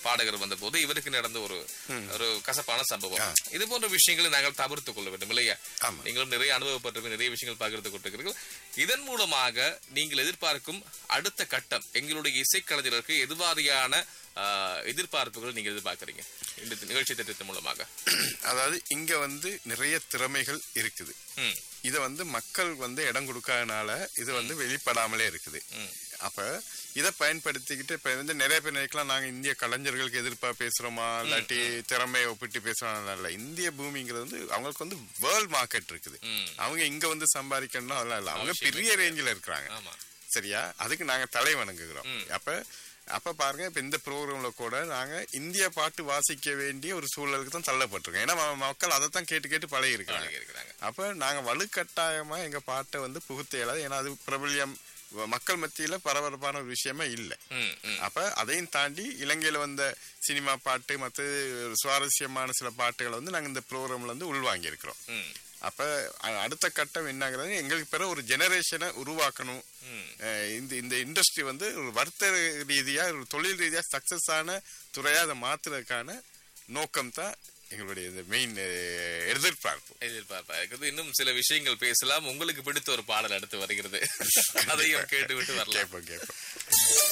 பாடகர் வந்த போது இவருக்கு நடந்த ஒரு ஒரு கசப்பான சம்பவம் இது போன்ற விஷயங்களை நாங்கள் தவிர்த்துக் கொள்ள வேண்டும் இல்லையா ஆமா. நீங்களும் நிறைய அனுபவப்பட்டிருக்க நிறைய விஷயங்கள் பகிர்ந்து கொண்டிருக்கிறீர்கள் இதன் மூலமாக நீங்கள் எதிர்பார்க்கும் அடுத்த கட்டம் எங்களுடைய இசைக்கலைஞர்களுக்கு எதுவாரியான ஆஹ், எதிர்பார்ப்புகள் நீங்க எதிர்பார்க்கறீங்க இந்த நிகழ்ச்சி திட்டத்தின் மூலமாக அதாவது இங்க வந்து நிறைய திறமைகள் இருக்குது ம், இத வந்து மக்கள் வந்து இடம் கொடுக்காதனால இது வந்து வெளிப்படாமலே இருக்குது ம். அப்ப இத பயன்படுத்திக்கிட்டு இப்ப வந்து நிறைய பேர் நினைக்கலாம் நாங்க இந்திய கலைஞர்களுக்கு எதிர்ப்பா பேசுறோமா இல்லாட்டி திறமையை ஒப்பிட்டு பேசுறோம் இல்ல இந்திய பூமிங்கிறது வந்து அவங்களுக்கு வந்து வேர்ல்ட் மார்க்கெட் இருக்குது ம். அவங்க இங்க வந்து சம்பாதிக்கணும் அதெல்லாம் இல்ல அவங்க அவசியம் பெரிய ரேஞ்சில இருக்கிறாங்க ஆமா சரியா அதுக்கு நாங்க தலை வணங்குகிறோம் அப்ப அப்ப பாருங்க இப்ப இந்த ப்ரோக்ராம்ல கூட நாங்க இந்திய பாட்டு வாசிக்க வேண்டிய ஒரு சூழலுக்கு தான் தள்ளப்பட்டிருக்கோம் ஏன்னா ம- மக்கள் அதை தான் கேட்டு கேட்டு பழகி இருக்காங்க பழகி இருக்கிறாங்க அப்ப நாங்க வலுக்கட்டாயமா எங்க பாட்டை வந்து புகுத்த இயலாது ஏன்னா அது பிரபல்யம் வ- மக்கள் மத்தியில பரபரப்பான ஒரு விஷயமே இல்லை ம், ம். அப்ப அதையும் தாண்டி இலங்கையில வந்த சினிமா பாட்டு மற்ற சுவாரஸ்யமான சில பாட்டுகளை வந்து நாங்க இந்த ப்ரோக்ராம்ல வந்து உள்வாங்கி இருக்கிறோம் ம், அப்ப அ- அடுத்த கட்டம் என்னங்கிறது எங்களுக்கு பிற ஒரு ஜெனரேஷனை உருவாக்கணும் ம். அஹ் இந்த இந்த இண்டஸ்ட்ரி வந்து ஒரு வர்த்தக ரீதியா ஒரு தொழில் ரீதியா சக்சஸ் ஆன துறையா அதை மாத்துறதுக்கான நோக்கம் தான் எங்களுடைய இந்த மெயின் எதிர்பார்ப்பு எதிர்பார்ப்பா இருக்குது இன்னும் சில விஷயங்கள் பேசலாம் உங்களுக்கு பிடித்த ஒரு பாடல் அடுத்து வருகிறது அதையும் கேட்டு விட்டு வரலாம் கேட்போம் கேட்போம்